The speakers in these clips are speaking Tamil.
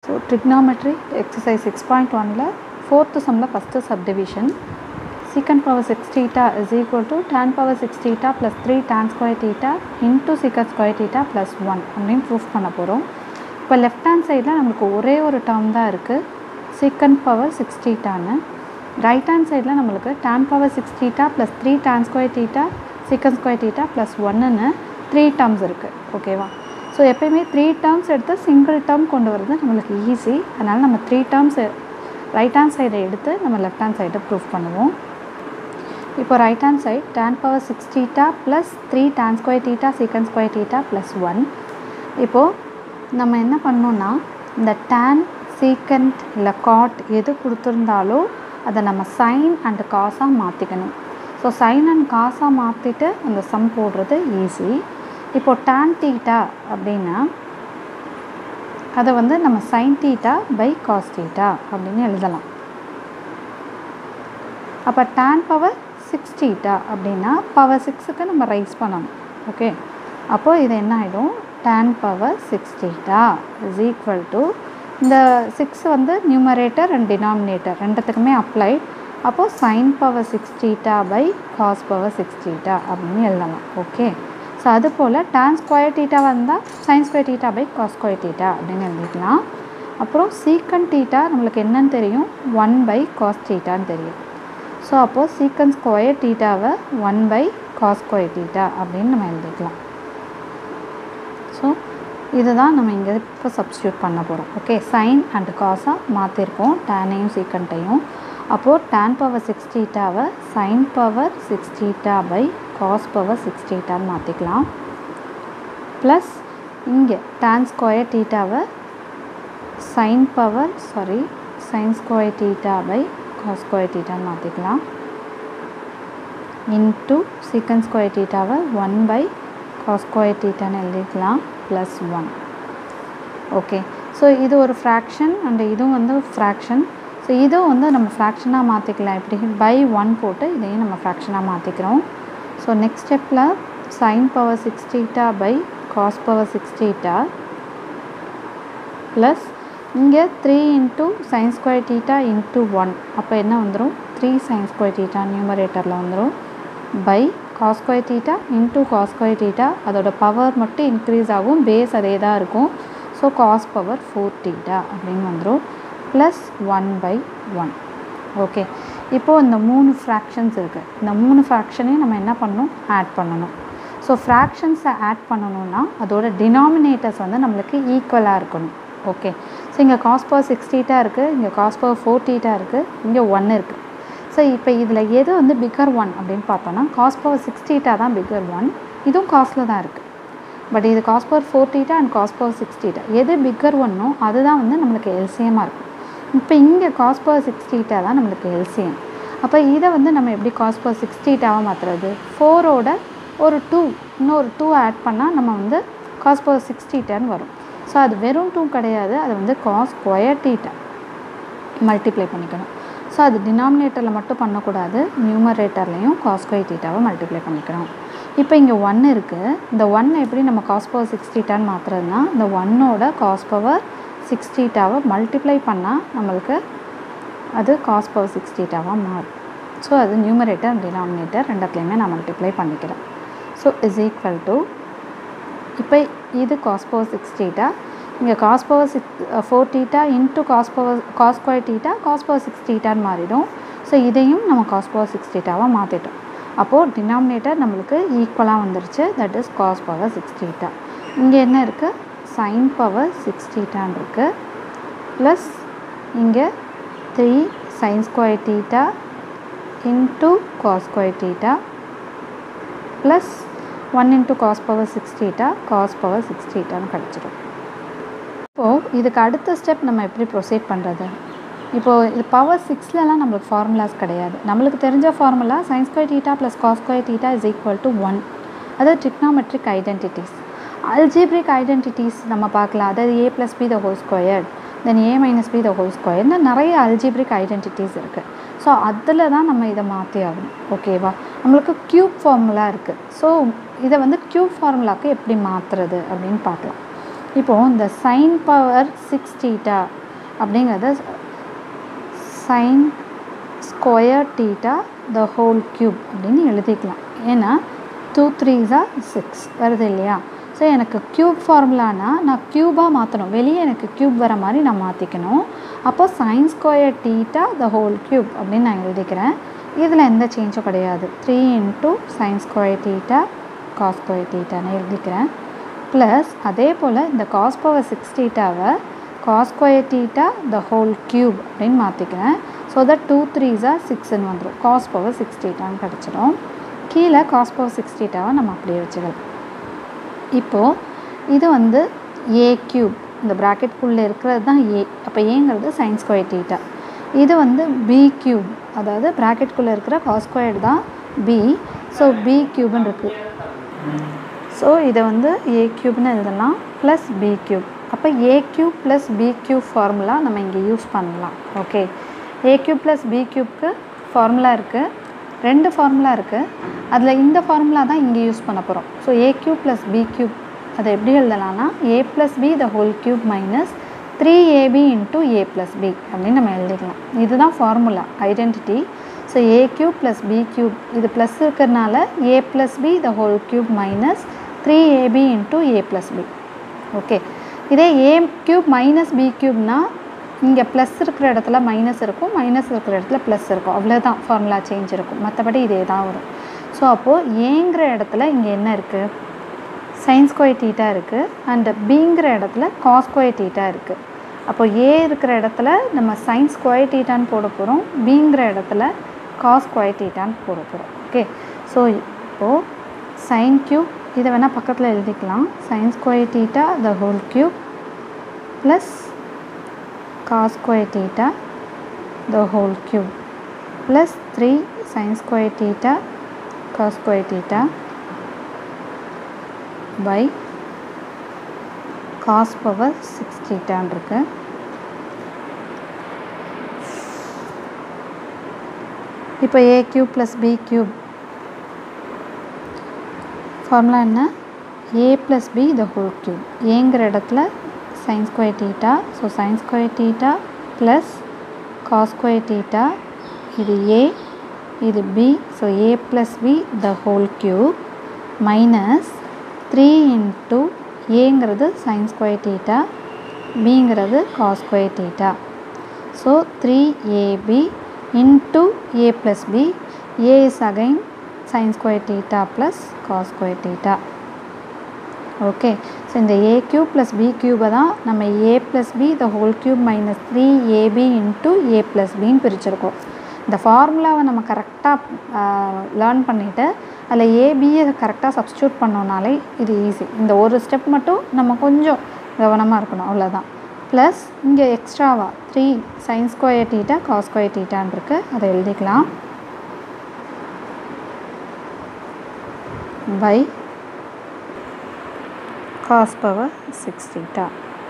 so trigonometry exercise six point ஒனில் ஃபோர்த்து சம்மில் first subdivision secant power 6 theta is equal to tan power 6 theta plus 3 tan square theta into secant square theta plus 1 அப்படின்னு ப்ரூஃப் பண்ண போகிறோம் இப்போ லெஃப்ட் ஹேண்ட் சைடில் நமக்கு ஒரே ஒரு டேர்ம் தான் இருக்குது secant பவர் சிக்ஸ் thetaன்னு ரைட் ஹேண்ட் சைடில் நம்மளுக்கு tan power six theta plus three tan square theta secant square theta plus ஒன்னுன்னு த்ரீ டேர்ம்ஸ் இருக்குது ஓகேவா ஸோ எப்பயுமே த்ரீ டேர்ம்ஸ் எடுத்து சிங்கிள் டேர்ம் கொண்டு வரது நம்மளுக்கு ஈஸி அதனால் நம்ம த்ரீ டேர்ம்ஸ் ரைட் ஹேண்ட் சைடை எடுத்து நம்ம லெஃப்ட் ஹேண்ட் சைடை ப்ரூஃப் பண்ணுவோம் இப்போ right hand side tan power six theta plus three tan square theta secant square theta plus one இப்போது நம்ம என்ன பண்ணோன்னா இந்த tan சீக்கண்ட் இல்லை காட் எது கொடுத்துருந்தாலோ அதை நம்ம சைன் அண்ட் காசாக மாற்றிக்கணும் ஸோ சைன் அண்ட் காசாக மாற்றிட்டு அந்த சம் போடுறது ஈஸி இப்போது tan தீட்டா அப்படின்னா அதை வந்து நம்ம sine theta by cos theta அப்படின்னு எழுதலாம் அப்போ tan பவர் சிக்ஸ் தீட்டா அப்படின்னா பவர் சிக்ஸுக்கு நம்ம ரைஸ் பண்ணணும் ஓகே அப்போது இது என்ன ஆகிடும் tan power six theta is equal to இந்த சிக்ஸ் வந்து நியூமரேட்டர் அண்ட் டினாமினேட்டர் ரெண்டுத்துக்குமே அப்ளை அப்போது sine power six theta by cos power six theta அப்படின்னு எழுதலாம் ஓகே ஸோ அது போல் tan ஸ்கொயர் தீட்டா வந்தால் sine square theta by cos square theta அப்படின்னு எழுதிக்கலாம் அப்புறம் சீக்கன் தீட்டா நம்மளுக்கு என்னன்னு தெரியும் ஒன் பை காஸ் தீட்டான்னு தெரியும் ஸோ அப்போது சீக்கன் ஸ்கொயர் தீட்டாவை one by cos square theta அப்படின்னு நம்ம எழுதிக்கலாம் ஸோ இதுதான் நம்ம இங்கே இப்போ சப்ஸ்டியூட் பண்ண போகிறோம் ஓகே சைன் அண்ட் காஸாக மாற்றிருக்கோம் டேனையும் சீக்கண்ட்டையும் அப்போது டேன் பவர் சிக்ஸ் தீட்டாவை sine power six theta by cos power six தீட்டான்னு மாற்றிக்கலாம் ப்ளஸ் இங்கே டேன் ஸ்கொயர் தீட்டாவை sine power sorry sine square theta by cos square தீட்டான்னு மாற்றிக்கலாம் இன்ட்டு சீக்கன் ஸ்கொயர் தீட்டாவை ஒன் பை காஸ் ஸ்கொயர் தீட்டான்னு எழுதிக்கலாம் ப்ளஸ் ஒன் ஓகே ஸோ இது ஒரு ஃப்ராக்ஷன் அண்ட் இதுவும் வந்து ஃப்ராக்ஷன் ஸோ இதுவும் வந்து நம்ம ஃப்ராக்ஷனாக மாற்றிக்கலாம் எப்படி பை ஒன் போட்டு இதையும் நம்ம ஃப்ராக்ஷனாக மாற்றிக்கிறோம் ஸோ நெக்ஸ்ட் ஸ்டெப்பில் sine power six theta by cos power six theta plus இங்கே three into sine square theta into one அப்போ என்ன வந்துடும் த்ரீ சைன் ஸ்கொயர் தீட்டா நியூமரேட்டரில் வந்துடும் by cos square theta into cos square theta அதோட பவர் மட்டும் இன்க்ரீஸ் ஆகும் பேஸ் அதே தான் இருக்கும் so cos power four theta அப்படின்னு வந்துடும் plus one by one okay இப்போது இந்த மூணு ஃப்ராக்ஷன்ஸ் இருக்குது இந்த மூணு ஃப்ராக்ஷனையும் நம்ம என்ன பண்ணணும் ஆட் பண்ணணும் ஸோ ஃப்ராக்ஷன்ஸை ஆட் பண்ணணும்னா அதோட டினாமினேட்டர்ஸ் வந்து நம்மளுக்கு ஈக்குவலாக இருக்கணும் ஓகே ஸோ இங்கே காஸ் பவர் சிக்ஸ் டீட்டா இருக்குது இங்கே காஸ் பவர் ஃபோர் டீட்டா இருக்குது இங்கே ஒன் இருக்குது ஸோ இப்போ இதில் எது வந்து பிக்கர் ஒன் அப்படின்னு பார்த்தோன்னா காஸ் பவர் சிக்ஸ் டீட்டா தான் பிக்கர் ஒன் இதுவும் காஸ்ட்டில் தான் இருக்குது பட் இது cos power four theta and cos power six theta எது பிக்கர் ஒன்னோ அதுதான் வந்து நம்மளுக்கு எல்சிஎமாக இருக்கும் இப்போ இங்கே காஸ் பவர் சிக்ஸ் டீட்டா தான் நம்மளுக்கு எல்சிஎம் அப்போ இதை வந்து நம்ம எப்படி காஸ் பவர் சிக்ஸ் டீட்டாவாக மாற்றுறது ஃபோரோட ஒரு டூ இன்னொரு டூ ஆட் பண்ணால் நம்ம வந்து காஸ் பவர் சிக்ஸ் டீட்டான்னு வரும் ஸோ அது வெறும் டூ கிடையாது அது வந்து காஸ் ஸ்கொயர் டீட்டா மல்டிப்ளை பண்ணிக்கணும் ஸோ அது டினாமினேட்டரில் மட்டும் பண்ணக்கூடாது நியூமரேட்டர்லேயும் காஸ் ஸ்கொயர் டீட்டாவை மல்டிப்ளை பண்ணிக்கணும் இப்போ இங்கே ஒன் இருக்குது இந்த ஒன் எப்படி நம்ம காஸ் பவர் சிக்ஸ் டீட்டான்னு மாற்றுறதுனா இந்த ஒன்னோட காஸ் பவர் சிக்ஸ் டீட்டாவை மல்டிப்ளை பண்ணால் நம்மளுக்கு அது காஸ் பவர் சிக்ஸ் டீட்டாவாக மாறும் ஸோ அது நியூமரேட்டர் அண்ட் டினாமினேட்டர் ரெண்டத்துலேயுமே நான் மல்டிப்ளை பண்ணிக்கிறேன் ஸோ இஸ் ஈக்குவல் டு இப்போ இது காஸ் பவர் சிக்ஸ் டீட்டா இங்கே cos power six four theta into cos power cos square theta cos power six டீட்டான்னு மாறிடும் ஸோ இதையும் நம்ம காஸ் பவர் சிக்ஸ் டீட்டாவாக மாற்றிட்டோம் அப்போது டினாமினேட்டர் நம்மளுக்கு ஈக்குவலாக வந்துருச்சு that is cos power six theta இங்கே என்ன இருக்குது சைன் பவர் சிக்ஸ் டீட்டான் இருக்குது ப்ளஸ் இங்கே three sine square theta into cos square theta plus one into cos power six theta cos power six டீட்டான்னு கிடச்சிடும் இப்போது இதுக்கு அடுத்த ஸ்டெப் நம்ம எப்படி ப்ரொசீட் பண்ணுறது இப்போது இது பவர் சிக்ஸ்லலாம் நம்மளுக்கு ஃபார்முலாஸ் கிடையாது நம்மளுக்கு தெரிஞ்ச formula sine square theta plus cos square theta is equal to one அதாவது ட்ரிக்னாமெட்ரிக் ஐடென்டிட்டிஸ் அல்ஜிப்ரிக் ஐடென்டிட்டிஸ் நம்ம பார்க்கலாம் அதாவது A plus B the whole square then A minus B the whole ஸ்கொயர்னு நிறைய அல்ஜிப்ரிக் ஐடென்டிட்டிஸ் இருக்குது ஸோ அதில் தான் நம்ம இதை மாற்றி ஆகணும் ஓகேவா நம்மளுக்கு க்யூப் ஃபார்முலா இருக்குது ஸோ இதை வந்து க்யூப் ஃபார்முலாவுக்கு எப்படி மாற்றுறது அப்படின்னு பார்க்கலாம் இப்போது இந்த சைன் பவர் சிக்ஸ் டீட்டா அப்படிங்கிறத sine square theta the whole cube அப்படின்னு எழுதிக்கலாம் ஏன்னா டூ த்ரீஸா சிக்ஸ் வருது இல்லையா ஸோ எனக்கு க்யூப் ஃபார்முலானா நான் க்யூபாக மாற்றணும் வெளியே எனக்கு க்யூப் வர மாதிரி நான் மாற்றிக்கணும் அப்போ sine square theta the whole cube அப்படின்னு நான் எழுதிக்கிறேன் இதில் எந்த சேஞ்சும் கிடையாது three into sine square theta cos square டீட்டான்னு எழுதிக்கிறேன் ப்ளஸ் அதே போல் இந்த காஸ் பவர் சிக்ஸ் டீட்டாவை cos square theta the whole cube அப்படின்னு மாற்றிக்கிறேன் ஸோ தட் டூ த்ரீஸாக சிக்ஸ்ன்னு வந்துடும் காஸ் பவர் சிக்ஸ் டீட்டான்னு கிடச்சிடும் கீழே காஸ் பவர் சிக்ஸ் டீட்டாவை நம்ம அப்படியே வச்சுக்கலாம் இப்போது இது வந்து ஏ க்யூப் இந்த ப்ராக்கெட்குள்ளே இருக்கிறது தான் ஏ அப்போ ஏங்கிறது சைன் ஸ்கொயர் டீட்டா இது வந்து பி க்யூப் அதாவது ப்ராக்கெட்குள்ளே இருக்கிற காஸ் ஸ்கொயர் தான் பி ஸோ பி க்யூப்னு இருக்குது ஸோ இதை வந்து ஏ க்யூப்னு எழுதலாம் ப்ளஸ் பி க்யூப் அப்போ A cube plus B cube formula நம்ம இங்கே யூஸ் பண்ணலாம் okay A cube plus B க்யூப்க்கு ஃபார்முலா இருக்குது ரெண்டு ஃபார்முலா இருக்குது அதில் இந்த ஃபார்முலா தான் இங்கே யூஸ் பண்ண போகிறோம் so A cube plus B cube அதை எப்படி எழுதலாம்னா A plus B the whole cube minus three A B into A plus B அப்படின்னு நம்ம எழுதிக்கலாம் இதுதான் formula identity so A cube plus B cube இது ப்ளஸ் இருக்கிறதுனால A plus B the whole cube minus three A B into A plus B okay இதே ஏ க்யூப் மைனஸ் பி க்யூப்னா இங்கே ப்ளஸ் இருக்கிற இடத்துல மைனஸ் இருக்கும் மைனஸ் இருக்கிற இடத்துல ப்ளஸ் இருக்கும் அவ்வளோதான் ஃபார்முலா சேஞ்ச் இருக்கும் மற்றபடி இதே தான் வரும் ஸோ அப்போது ஏங்கிற இடத்துல இங்கே என்ன இருக்குது சைன் ஸ்கொயர் டீட்டா இருக்குது அண்ட் பிங்கிற இடத்துல காஸ் ஸ்கொயர் டீட்டா இருக்குது அப்போ ஏ இருக்கிற இடத்துல நம்ம சைன் ஸ்கொயர் டீட்டான்னு போட போகிறோம் பிங்கிற இடத்துல காஸ் ஸ்கொயர் டீட்டான்னு போட போகிறோம் ஓகே ஸோ இப்போது சைன் க்யூப் இதை வேணால் பக்கத்தில் எழுதிக்கலாம் sine square theta the whole cube plus cos square theta the whole cube plus 3 sin square theta cos square theta by cos power 6 theta இருக்கு இப்போ A cube plus B cube formula என்ன A plus B the whole cube ஏங்கிற இடத்துல sin square theta so sin square theta plus cos square theta இது a இது b so a plus b the whole cube minus 3 into aங்கிறது sin square theta bங்கிறது cos square theta so 3ab into a plus b a is again sin square theta plus cos square theta okay so இந்த ஏ கியூப் ப்ளஸ் பி கியூபை தான் நம்ம A plus B the whole cube minus three A B into A plus பின்னு பிரிச்சிருக்கோம் இந்த ஃபார்முலாவை நம்ம கரெக்டாக லேர்ன் பண்ணிவிட்டு அதில் ஏபியை கரெக்டாக சப்ஸ்டியூட் பண்ணோனாலே இது ஈஸி இந்த ஒரு ஸ்டெப் மட்டும் நம்ம கொஞ்சம் கவனமாக இருக்கணும் அவ்வளோதான் ப்ளஸ் இங்கே எக்ஸ்ட்ராவாக three sine square theta cos square டீட்டான் இருக்குது அதை எழுதிக்கலாம் by cos power six theta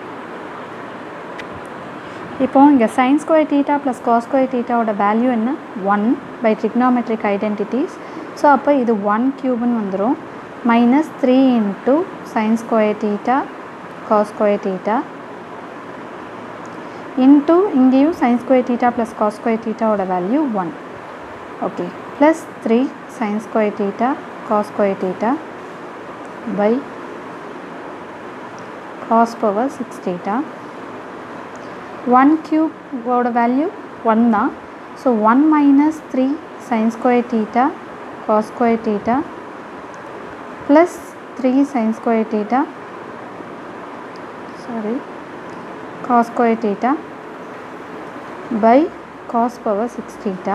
இப்போ இங்கே sine square theta plus cos square டீட்டாவோட வேல்யூ என்ன one by trigonometric identities so அப்போ இது ஒன் க்யூப்னு வந்துடும் minus three into sine square theta cos square theta into இங்கேயும் sine square theta plus cos square டீட்டாவோட value one okay plus three sine square theta cos square theta by cos power 6 theta 1 cube ஓட வேல்யூ 1 தான் so 1 minus three sine square theta cos square theta plus three sine square theta sorry cos square theta by cos power six theta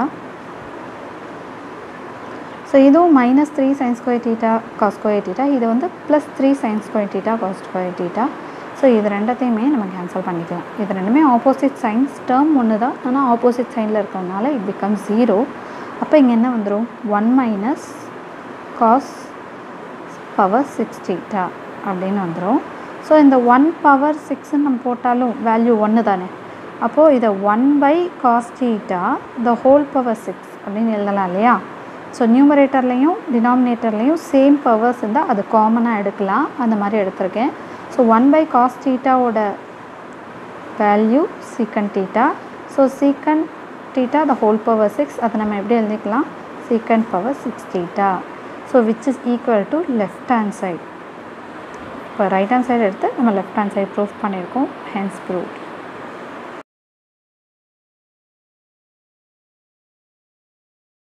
so இதுவும் minus three sine square theta cos square theta இது வந்து plus three sine square theta cos square theta so இது ரெண்டத்தையுமே நம்ம கேன்சல் பண்ணிக்கலாம் இது ரெண்டுமே ஆப்போசிட் சைன்ஸ் டேர்ம் ஒன்று தான் ஆனால் ஆப்போசிட் சைனில் இருக்கிறதுனால இட் பிகம் ஜீரோ அப்போ இங்கே என்ன வந்துடும் one minus cos power six theta அப்படின்னு வந்துடும் ஸோ இந்த ஒன் பவர் சிக்ஸ்ன்னு நம்ம போட்டாலும் வேல்யூ ஒன்று தானே அப்போது இதை one by cos theta the whole power six அப்படின்னு எழுதலாம் இல்லையா ஸோ நியூமரேட்டர்லேயும் டினாமினேட்டர்லேயும் சேம் பவர்ஸ் இருந்தால் அது காமனாக எடுக்கலாம் அந்த மாதிரி எடுத்திருக்கேன் ஸோ ஒன் பை காஸ் தீட்டாவோட value secant theta so secant theta the whole power six அதை நம்ம எப்படி எழுதிக்கலாம் secant power six theta so which is equal to left hand side இப்போ ரைட் ஹேண்ட் சைடு எடுத்து நம்ம லெஃப்ட் ஹேண்ட் சைடு ப்ரூஃப் பண்ணியிருக்கோம் ஹேண்ட்ஸ் ப்ரூவ்